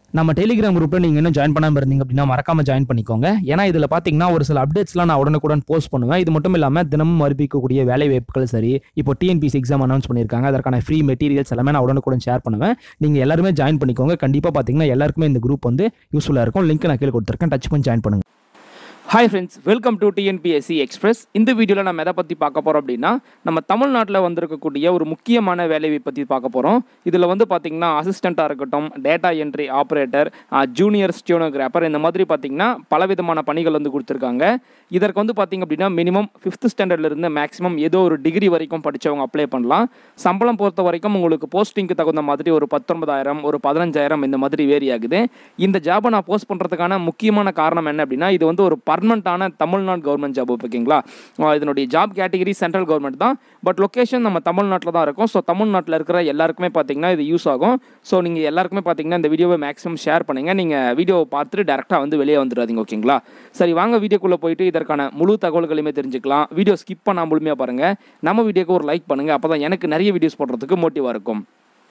நம்ம டெலிகிராம் குரூப்பில் நீங்கள் இன்னும் ஜாயின் பண்ணாமல் இருந்தீங்க அப்படின்னா மறக்காம ஜாயின் பண்ணிக்கோங்க ஏன்னா இதில் பார்த்தீங்கன்னா ஒரு சில அப்டேட்ஸ்லாம் நான் உடனுக்குடன் போஸ்ட் பண்ணுவேன் இது மட்டும் இல்லாமல் தினமும் அறிவிக்கக்கூடிய வேலை வாய்ப்புகள் சரி இப்போ டிஎன்பிசி எக்ஸாம் அனௌன்ஸ் பண்ணியிருக்காங்க அதற்கான ஃப்ரீ மெட்டீரியல்ஸ் எல்லாமே நான் உடனுக்குடன் ஷேர் பண்ணுவேன் நீங்கள் எல்லாருமே ஜாயின் பண்ணிக்கோங்க கண்டிப்பாக பார்த்தீங்கன்னா எல்லாருக்குமே இந்த குரூப் வந்து யூஸ்ஃபுல்லாக இருக்கும் லிங்க் நான் கீழே கொடுத்துருக்கேன் டச் பண்ணி ஜாயின் பண்ணுங்க hi friends welcome to TNPSC express இந்த வீடியோவில் நம்ம எதை பற்றி பார்க்க போகிறோம் அப்படின்னா நம்ம தமிழ்நாட்டில் வந்திருக்கக்கூடிய ஒரு முக்கியமான வேலையை பற்றி பார்க்க போகிறோம் இதில் வந்து பார்த்திங்கன்னா அசிஸ்டண்ட்டாக இருக்கட்டும் data entry operator junior stenographer இந்த மாதிரி பார்த்திங்கன்னா பலவிதமான பணிகள் வந்து கொடுத்துருக்காங்க இதற்கு வந்து பார்த்திங்க அப்படின்னா மினிமம் ஃபிஃப்த் ஸ்டாண்டர்ட்லேருந்து மேக்ஸிமம் ஏதோ ஒரு டிகிரி வரைக்கும் படித்தவங்க அப்ளை பண்ணலாம் சம்பளம் பொறுத்த வரைக்கும் உங்களுக்கு போஸ்டிங்க்கு தகுந்த மாதிரி ஒரு பத்தொன்பதாயிரம் ஒரு பதினஞ்சாயிரம் இந்த மாதிரி வேரி ஆகுது இந்த ஜாபை நான் போஸ்ட் பண்ணுறதுக்கான முக்கியமான காரணம் என்ன அப்படின்னா இது வந்து ஒரு பர்மனண்ட்டான தமிழ்நாடு கவர்மெண்ட் ஜாப் ஓகேங்களா ஆஹ் இதனுடைய ஜாப் கேட்டகரி சென்ட்ரல் கவர்மெண்ட் தான் பட் லொக்கேஷன் நம்ம தமிழ்நாட்டில் தான் இருக்கும் ஸோ தமிழ்நாட்டில் இருக்கிற எல்லாருக்குமே பார்த்தீங்கன்னா இது யூஸ் ஆகும் ஸோ நீங்கள் எல்லாருக்குமே பார்த்தீங்கன்னா இந்த வீடியோவை மேக்ஸிமம் ஷேர் பண்ணுங்கள் நீங்கள் வீடியோவை பார்த்துட்டு டேரெக்டாக வந்து வெளியே வந்துடாதீங்க ஓகேங்களா சரி வாங்க வீடியோக்குள்ளே போயிட்டு இதற்கான முழு தகவல்களையுமே தெரிஞ்சுக்கலாம் வீடியோ ஸ்கிப் பண்ணால் முழுமையாக பாருங்கள் நம்ம வீடியோக்கு ஒரு லைக் பண்ணுங்கள் அப்போ தான் எனக்கு நிறைய வீடியோஸ் போடுறதுக்கு மோட்டிவாக இருக்கும்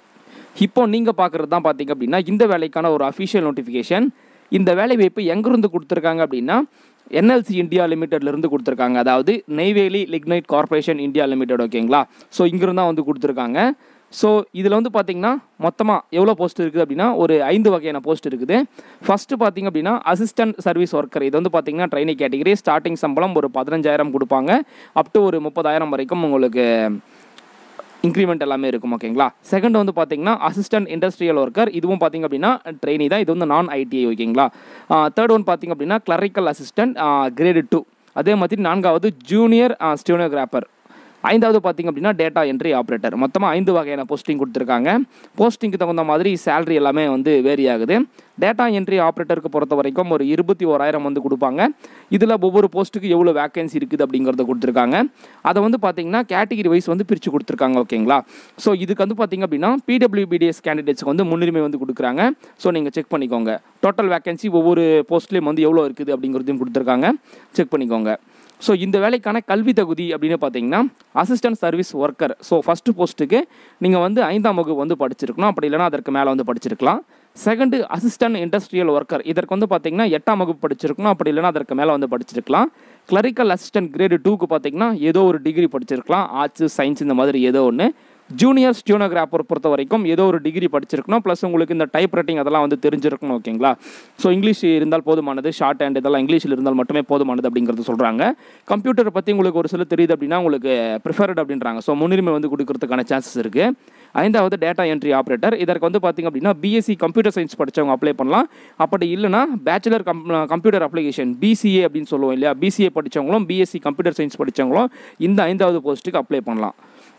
இப்போ நீங்கள் பார்க்குறது தான் பார்த்தீங்க அப்படின்னா இந்த வேலைக்கான ஒரு அஃபிஷியல் நோட்டிஃபிகேஷன் இந்த வேலை வாய்ப்பு எங்கிருந்து கொடுத்துருக்காங்க அப்படின்னா என்எல்சி இந்தியா லிமிடெட்லேருந்து கொடுத்துருக்காங்க அதாவது Neyveli lignite corporation India limited ஓகேங்களா ஸோ இங்கிருந்து தான் வந்து கொடுத்துருக்காங்க ஸோ இதில் வந்து பார்த்தீங்கன்னா மொத்தமாக எவ்வளோ போஸ்ட் இருக்குது அப்படின்னா ஒரு ஐந்து வகையான போஸ்ட் இருக்குது ஃபஸ்ட்டு பார்த்தீங்க அப்படின்னா அசிஸ்டன்ட் சர்வீஸ் ஒர்க்கர் இது வந்து பார்த்தீங்கன்னா ட்ரைனிங் கேட்டகரி ஸ்டார்டிங் சம்பளம் ஒரு பதினஞ்சாயிரம் கொடுப்பாங்க அப் டு ஒரு முப்பதாயிரம் வரைக்கும் உங்களுக்கு இன்க்ரிமெண்ட் எல்லாமே இருக்கும் ஓகேங்களா செகண்ட் வந்து பார்த்தீங்கன்னா அசிஸ்டன்ட் இண்டஸ்ட்ரியல் ஒர்க்கர் இதுவும் பார்த்தீங்க அப்படின்னா ட்ரெயினி தான் இது வந்து நான் ஐடிஐ ஓகேங்களா தேர்ட் ஒன் பார்த்தீங்க அப்படின்னா கிளரிக்கல் அசிஸ்டன்ட் கிரேடு டூ அதே மாதிரி நான்காவது ஜூனியர் ஸ்டியோனோகிராஃபர் ஐந்தாவது பார்த்தீங்க அப்படின்னா டேட்டா என்ட்ரி ஆப்ரேட்டர் மொத்தமாக ஐந்து வகையான போஸ்டிங் கொடுத்துருக்காங்க போஸ்டிங்க்கு தகுந்த மாதிரி சேலரி எல்லாமே வந்து வேரி ஆகுது டேட்டா என்ட்ரி ஆப்ரேட்டருக்கு பொறுத்த வரைக்கும் ஒரு இருபத்தி ஓராயிரம் வந்து கொடுப்பாங்க இதில் ஒவ்வொரு போஸ்ட்டுக்கு எவ்வளோ வேகன்சி இருக்குது அப்படிங்கிறத கொடுத்துருக்காங்க அதை வந்து பார்த்தீங்கன்னா கேட்டகிரி வைஸ் வந்து பிரித்து கொடுத்துருக்காங்க ஓகேங்களா ஸோ இதுக்கு வந்து பார்த்தீங்க அப்படின்னா பிடபிள்யூபிடிஎஸ் கேண்டிடேட்ஸ்க்கு வந்து முன்னுரிமை வந்து கொடுக்குறாங்க ஸோ நீங்கள் செக் பண்ணிக்கோங்க டோட்டல் வேகன்சி ஒவ்வொரு போஸ்ட்லேயும் வந்து எவ்வளோ இருக்குது அப்படிங்கிறதையும் கொடுத்துருக்காங்க செக் பண்ணிக்கோங்க ஸோ இந்த வேலைக்கான கல்வி தகுதி அப்படின்னு பார்த்தீங்கன்னா assistant service worker so first போஸ்ட்டுக்கு நீங்கள் வந்து ஐந்தாம் வகுப்பு வந்து படிச்சிருக்கணும் அப்படி இல்லைனா அதற்கு மேலே வந்து படிச்சிருக்கலாம் செகண்டு அசிஸ்டன்ட் இண்டஸ்ட்ரியல் ஒர்க்கர் இதற்கு வந்து பார்த்தீங்கன்னா எட்டாம் வகுப்பு படிச்சிருக்கணும் அப்படி இல்லைனா அதற்கு மேலே வந்து படிச்சிருக்கலாம் கிளரிக்கல் அசிஸ்டன்ட் கிரேடு டூக்கு பார்த்தீங்கன்னா ஏதோ ஒரு டிகிரி படிச்சிருக்கலாம் ஆர்ட்ஸ் சயின்ஸ் இந்த மாதிரி ஏதோ ஒன்று ஜூனியர் ஸ்டியோனோகிராஃபர் பொறுத்த வரைக்கும் ஏதோ ஒரு டிகிரி படிச்சிருக்கணும் ப்ளஸ் உங்களுக்கு இந்த டைப் ரைட்டிங் அதெல்லாம் வந்து தெரிஞ்சிருக்கணும் ஓகேங்களா ஸோ இங்கிலீஷ் இருந்தால் போதுமானது ஷார்ட் ஹேண்ட் இதெல்லாம் இங்கிலீஷில் இருந்தால் மட்டுமே போதுமானது அப்படிங்கிறது சொல்கிறாங்க கம்ப்யூட்டரை பற்றி உங்களுக்கு ஒரு சில தெரியுது அப்படின்னா உங்களுக்கு ப்ரிஃபர்ட் அப்படின்றாங்க ஸோ முன்னுரிமை வந்து கொடுக்கறதுக்கான சான்சஸ் இருக்குது ஐந்தாவது டேட்டா என்ட்ரி ஆப்ரேட்டர் இதற்கு வந்து பார்த்திங்க அப்படின்னா பிஎஸ்சி கம்ப்யூட்டர் சயின்ஸ் படித்தவங்க அப்ளை பண்ணலாம் அப்படி இல்லைனா பேச்சுலர் கம் கம்ப்யூட்டர் அப்ளிகேஷன் பிசிஏ அப்படின்னு சொல்லுவோம் இல்லையா பிசிஏ படித்தவங்களும் பிஎஸ்சி கம்ப்யூட்டர் சயின்ஸ் படித்தவங்களும் இந்த ஐந்தாவது போஸ்ட்டுக்கு அப்ளை பண்ணலாம்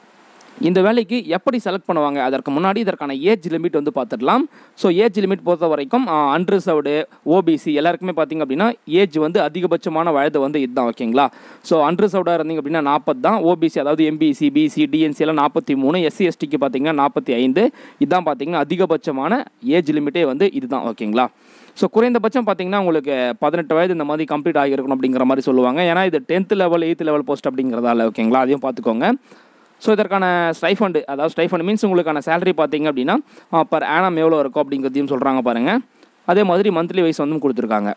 இந்த வேலைக்கு எப்படி செலக்ட் பண்ணுவாங்க அதற்கு முன்னாடி இதற்கான ஏஜ் லிமிட் வந்து பார்த்துடலாம் ஸோ ஏஜ் லிமிட் பொறுத்த வரைக்கும் அன்ரிசர்வ்டு ஓபிசி எல்லாருக்குமே பார்த்தீங்க அப்படின்னா ஏஜ் வந்து அதிகபட்சமான வயது வந்து இதுதான் ஓகேங்களா ஸோ அன்ரிசர்வ்டாக இருந்தீங்க அப்படின்னா நாற்பது தான் ஓபிசி அதாவது எம்பிசி பிசி டிஎன்சி எல்லாம் நாற்பத்தி மூணு எஸ்சி எஸ்டிக்கு பார்த்தீங்கன்னா நாற்பத்தி ஐந்து இதுதான் பார்த்தீங்கன்னா அதிகபட்சமான ஏஜ் லிமிட்டே வந்து இதுதான் ஓகேங்களா ஸோ குறைந்தபட்சம் பார்த்தீங்கன்னா உங்களுக்கு பதினெட்டு வயது இந்த மாதிரி கம்ப்ளீட் ஆகியிருக்கணும் அப்படிங்கிற மாதிரி சொல்லுவாங்க ஏன்னா இது tenth level eighth level post அப்படிங்கிறதால ஓகேங்களா அதையும் பார்த்துக்கோங்க ஸோ இதற்கான ஸ்டைஃபண்டு அதாவது ஸ்டைஃபண்ட் மீன்ஸ் உங்களுக்கான சேலரி பார்த்தீங்க அப்படின்னா பர் ஆனம் எவ்வளோ இருக்கும் அப்படிங்கிறதையும் சொல்கிறாங்க பாருங்கள் அதே மாதிரி மந்த்லி வைஸ் வந்து கொடுத்துருக்காங்க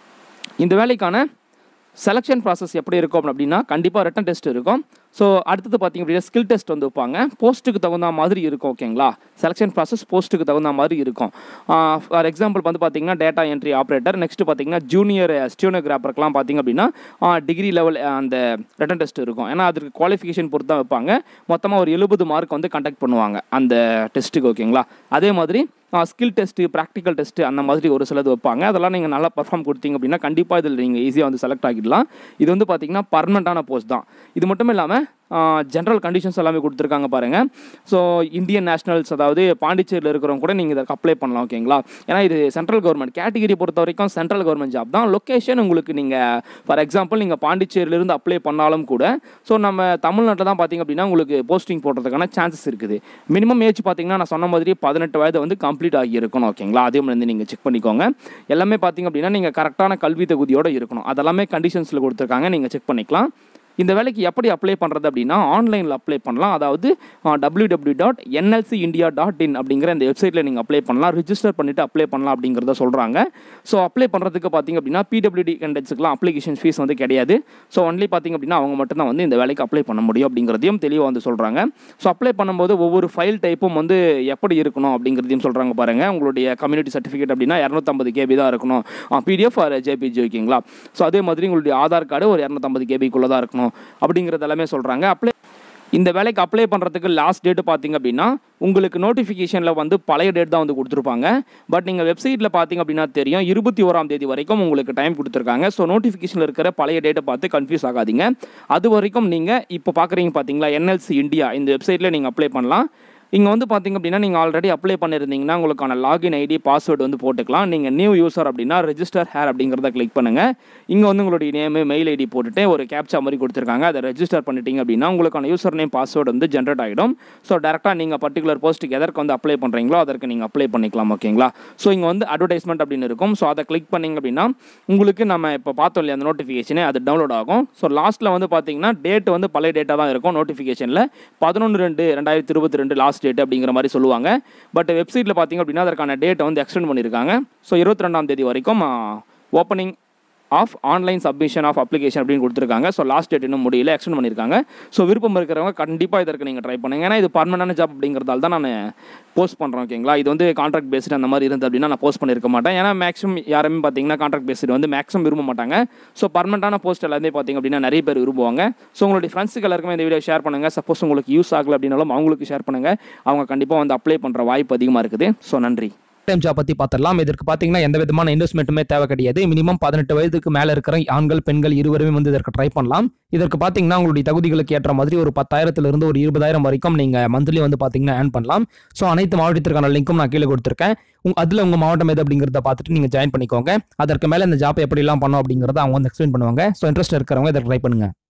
இந்த வேலைக்கான செலெக்ஷன் ப்ராசஸ் எப்படி இருக்கும் அப்படின்னா கண்டிப்பாக ரிட்டன் டெஸ்ட் இருக்கும் ஸோ அடுத்தது பார்த்தீங்க அப்படின்னா ஸ்கில் டெஸ்ட் வந்து வைப்பாங்க போஸ்ட்டுக்கு தகுந்த மாதிரி இருக்கும் ஓகேங்களா செலெக்ஷன் ப்ராசஸ் போஸ்ட்டுக்கு தகுந்த மாதிரி இருக்கும் ஃபார் எக்ஸாம்பிள் வந்து பார்த்தீங்கன்னா டேட்டா என்ட்ரி ஆப்ரேட்டர் நெக்ஸ்ட் பார்த்தீங்கன்னா ஜூனியர் ஸ்டியோனோகிராஃபருக்குலாம் பார்த்தீங்க அப்படின்னா டிகிரி லெவல் அந்த ரிட்டன் டெஸ்ட் இருக்கும் ஏன்னா அதுக்கு குவாலிஃபிகேஷன் பொறுத்து தான் வைப்பாங்க மொத்தமாக ஒரு எழுபது மார்க் வந்து கண்டக்ட் பண்ணுவாங்க அந்த டெஸ்ட்டுக்கு ஓகேங்களா அதே மாதிரி ஸ்கில் டெஸ்ட்டு ப்ராக்டிக்கல் டெஸ்ட்டு அந்த மாதிரி ஒரு சிலது வைப்பாங்க அதெல்லாம் நீங்கள் நல்லா பர்ஃபார்ம் கொடுத்தீங்க அப்படின்னா கண்டிப்பாக இதில் நீங்கள் ஈஸியாக வந்து செலக்ட் ஆகிடலாம் இது வந்து பார்த்தீங்கன்னா பர்மனண்ட்டான போஸ்ட் தான் இது மட்டும் இல்லாமல் ஜென்ரல் கண்டிஷன்ஸ் எல்லாமே கொடுத்துருக்காங்க பாருங்கள் ஸோ இந்தியன் நேஷனல்ஸ் அதாவது பாண்டிச்சேரியில் இருக்கிறவங்க கூட நீங்கள் இதற்கு அப்ளை பண்ணலாம் ஓகேங்களா ஏன்னா இது சென்ட்ரல் கவர்மெண்ட் கேட்டகிரி பொறுத்த வரைக்கும் சென்ட்ரல் கவர்மெண்ட் ஜாப் தான் லொக்கேஷன் உங்களுக்கு நீங்கள் ஃபார் எக்ஸாம்பிள் நீங்கள் பாண்டிச்சேரியிலேருந்து அப்ளை பண்ணாலும் கூட ஸோ நம்ம தமிழ்நாட்டில் தான் பார்த்தீங்க அப்படின்னா உங்களுக்கு போஸ்டிங் போடுறதுக்கான சான்சஸ் இருக்குது மினிமம் ஏஜ் பார்த்தீங்கன்னா நான் சொன்ன மாதிரி பதினெட்டு வயது வந்து கம்ப்ளீட் ஆகி இருக்கணும் ஓகேங்களா அதையும் வந்து நீங்கள் செக் பண்ணிக்கோங்க எல்லாமே பார்த்தீங்க அப்படின்னா நீங்கள் கரெக்டான கல்வி தகுதியோடு இருக்கணும் அதெல்லாமே கண்டிஷன்ஸில் கொடுத்துருக்காங்க நீங்கள் செக் பண்ணிக்கலாம் இந்த வேலைக்கு எப்படி அப்ளை பண்ணுறது அப்படின்னா ஆன்லைனில் அப்ளை பண்ணலாம் அதாவது W W dot NLC India dot in அப்படிங்கிற இந்த வெப்சைட்டில் நீங்கள் அப்ளை பண்ணலாம் ரிஜிஸ்டர் பண்ணிவிட்டு அப்ளை பண்ணலாம் அப்படிங்கிறத சொல்கிறாங்க ஸோ அப்ளை பண்ணுறதுக்கு பார்த்தீங்க அப்படின்னா பிடபிள்யூடி கேண்டட்ஸுக்குலாம் அப்ளிகேஷன் ஃபீஸ் வந்து கிடையாது ஸோ ஒன்லி பார்த்தீங்க அப்படின்னா அவங்க மட்டும் தான் வந்து இந்த வேலைக்கு அப்ளை பண்ண முடியும் அப்படிங்கிறதையும் தெளிவாக வந்து சொல்கிறாங்க ஸோ அப்ளை பண்ணும்போது ஒவ்வொரு ஃபைல் டைப்பும் வந்து எப்படி இருக்கணும் அப்படிங்கிறதையும் சொல்கிறாங்க பாருங்கள் உங்களுடைய கம்யூனிட்டி சர்டிஃபிகேட் அப்படின்னா இரநூத்தம்பது கேபி தான் இருக்கணும் பிடிஎஃப் ஆர் ஜேபிஜி ஓகேங்களா ஸோ அதே மாதிரி உங்களுடைய ஆதார் கார்டு ஒரு இரநூத்தம்பது கேபிக்குள்ளே தான் இருக்கணும் அப்படிங்கிறது எல்லாமே சொல்கிறாங்க அப்ளை இந்த வேலைக்கு அப்ளை பண்ணுறதுக்கு லாஸ்ட் டேட்டு பார்த்தீங்க அப்படின்னா உங்களுக்கு நோட்டிஃபிகேஷனில் வந்து பழைய டேட் தான் வந்து கொடுத்துருப்பாங்க பட் நீங்கள் வெப்சைட்டில் பார்த்தீங்க அப்படின்னா தெரியும் இருபத்தி ஓராம் தேதி வரைக்கும் உங்களுக்கு டைம் கொடுத்துருக்காங்க ஸோ நோட்டிஃபிகேஷனில் இருக்கிற பழைய டேட்டை பார்த்து கன்ஃபியூஸ் ஆகாதீங்க அது வரைக்கும் நீங்கள் இப்போ பார்க்குறீங்க பார்த்தீங்களா என்எல்சி இந்தியா இந்த வெப்சைட்டில் நீங்கள் அப்ளை பண்ணலாம் இங்கே வந்து பார்த்தீங்க அப்படின்னா நீங்கள் ஆல்ரெடி அப்ளை பண்ணியிருந்தீங்கன்னா உங்களுக்கான லாகின் ஐடி பாஸ்வேர்டு வந்து போட்டுக்கலாம் நீங்கள் நியூ யூசர் அப்படின்னா ரெஜிஸ்டர் ஹேர் அப்படிங்கிறத கிளிக் பண்ணுங்கள் இங்கே வந்து உங்களுடைய நேமு மெயில் ஐடி போட்டுட்டு ஒரு கேப்சா மாதிரி கொடுத்துருக்காங்க அதை ரெஜிஸ்டர் பண்ணிட்டீங்க அப்படின்னா உங்களுக்கான யூசர் நேம் பாஸ்வேர்டு வந்து ஜென்ரேட் ஆகிடும் ஸோ டேரெக்டாக நீங்கள் பர்டிகுலர் போஸ்ட்டுக்கு எதற்கு வந்து அப்ளை பண்ணுறீங்களோ அதற்கு நீங்கள் அப்ளை பண்ணிக்கலாம் ஓகேங்களா ஸோ இங்கே வந்து அட்வர்டைஸ்மெண்ட் அப்படின்னு இருக்கும் ஸோ அதை கிளிக் பண்ணிங்க அப்படின்னா உங்களுக்கு நம்ம இப்போ பார்த்தோம் இல்லையா அந்த நோட்டிஃபிகேஷனே அது டவுன்லோட் ஆகும் ஸோ லாஸ்ட்டில் வந்து பார்த்தீங்கன்னா டேட் வந்து பழைய டேட்டாக தான் இருக்கும் நோட்டிஃபிகேஷனில் பதினொன்று ரெண்டு ரெண்டாயிரத்தி இருபத்தி ரெண்டு லாஸ்ட் டேட் அப்படிங்கிற மாதிரி சொல்லுவாங்க பட் வெப்சைட்டில் பார்த்தீங்க அப்படின்னா அதற்கான டேட்டை வந்து எக்ஸ்டெண்ட் பண்ணியிருக்காங்க ஸோ இருபத்தி ரெண்டாம் தேதி வரைக்கும் opening of online submission of application அப்படின்னு கொடுத்துருக்காங்க ஸோ லாஸ்ட் டேட் இன்னும் முடியல எக்ஸ்டெண்ட் பண்ணியிருக்காங்க ஸோ விருப்பம் இருக்கிறவங்க கண்டிப்பாக இதற்கு நீங்கள் ட்ரை பண்ணுங்க ஏன்னா இது பர்மனன்ட் ஜாப் அப்படிங்கிறதால தான் நான் போஸ்ட் பண்ணுறேன் ஓகேங்களா இது வந்து கான்ட்ராக்ட் பேஸ்டு அந்த மாதிரி இருந்து அப்படின்னா நான் போஸ்ட் பண்ணியிருக்க மாட்டேன் ஏன்னா மேக்ஸிமம் யாருமே பார்த்தீங்கன்னா கான்ட்ராக்ட் பேஸ்டு வந்து மேக்ஸிமம் விரும்ப மாட்டாங்க ஸோ பர்மனண்டான போஸ்ட் எல்லாமே பார்த்தீங்க அப்படின்னா நிறைய பேர் விரும்புவாங்க ஸோ உங்களுடைய ஃப்ரெண்ட்ஸுக்கு எல்லாருக்குமே இந்த வீடியோ ஷேர் பண்ணுங்கள் சப்போஸ் உங்களுக்கு யூஸ் ஆகலை அப்படின்னாலும் அவங்களுக்கு ஷேர் பண்ணுங்கள் அவங்க கண்டிப்பாக வந்து அப்ளை பண்ணுற வாய்ப்பு அதிகமாக இருக்குது ஸோ நன்றி டைம் ஜாப் பத்தி பார்த்துடலாம் இதற்கு பாத்தீங்கன்னா எந்த விதமான இன்வெஸ்ட்மெண்ட்டுமே தேவை கிடையாது மினிமம் பதினெட்டு வயதுக்கு மேல இருக்கிற ஆண்கள் பெண்கள் இருவருமே வந்து இதற்கு ட்ரை பண்ணலாம் இதற்கு பாத்தீங்கன்னா உங்களுடைய தகுதிகளுக்கு ஏற்ற மாதிரி ஒரு பத்தாயிரத்துல இருந்து ஒரு இருபதாயிரம் வரைக்கும் நீங்க மந்த்லி வந்து பாத்தீங்கன்னா ஏர்ன் பண்ணலாம் ஸோ அனைத்து மாவட்டத்திற்கான லிங்க்கும் நான் கீழே கொடுத்துருக்கேன் உங்க அதுல உங்க மாவட்டம் எது அப்படிங்கிறத பார்த்துட்டு நீங்க ஜாயின் பண்ணிக்கோங்க அதற்கு மேல இந்த ஜாப் எப்படி எல்லாம் பண்ணோம் அப்படிங்கறத அவங்க வந்து எக்ஸ்பிளைன் பண்ணுவாங்க ஸோ இன்ட்ரெஸ்ட் இருக்கிறவங்க இதற்கு ட்ரை பண்ணுங்க